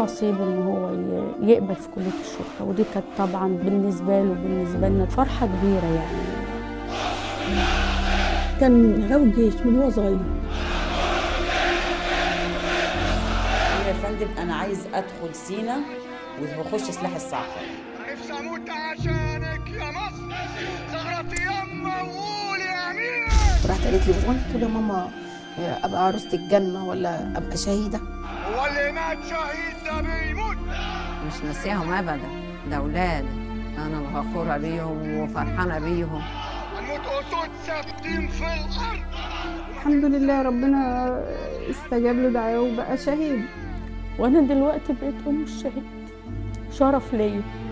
نصيب ان هو ي- يقبل في كليه الشرطه ودي كانت طبعا بالنسبه له وبالنسبه لنا فرحه كبيره يعني كان غاوي جيش من هو صغير يا فندم انا عايز ادخل سينا واخش سلاح الصعقه نفسي اموت عشانك يا مصر ثغرتي يما وقولي امين راحت قالت لي وانا قلت لها ماما ابقى عروسه الجنه ولا ابقى شهيده هو اللي مات شهيد ده بيموت مش ناسيهم ابدا ده اولاد انا فخوره بيهم وفرحانه بيهم هنموت اسود ثابتين في الارض الحمد لله ربنا استجاب له دعوه وبقى شهيد وانا دلوقتي بقيت ام الشهيد شرف ليا